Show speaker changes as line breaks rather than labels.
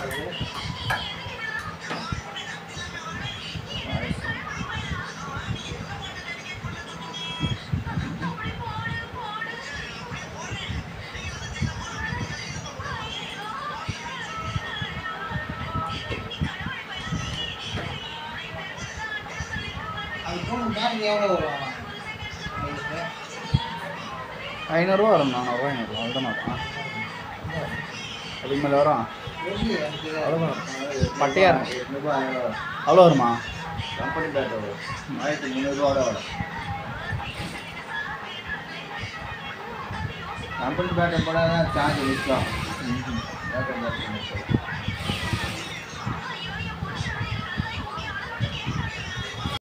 அது phone battery எவ்வளோ வரும் உங்களுக்கு?
ஐநூறுரூவா வரும் நானூறுரூவா ஐநூறுரூவா அவ்வளோதான் வரும் அதுக்கு மேலே வரும்
எப்படி எனக்கு
அவ்வளோதான் பட்டையா இருக்கும்
எட்நூறுபா ஆயிரம் வரும்
அவ்வளோ வருமா
கம்பெனி பேட்டரி வரும் ஆயிரத்தி முந்நூறுரூவா வரும் கம்பெனி பேட்டரி போனால் தான் சார்ஜ் நிற்கும் பேட்டரி பேட்டரி நிற்கும்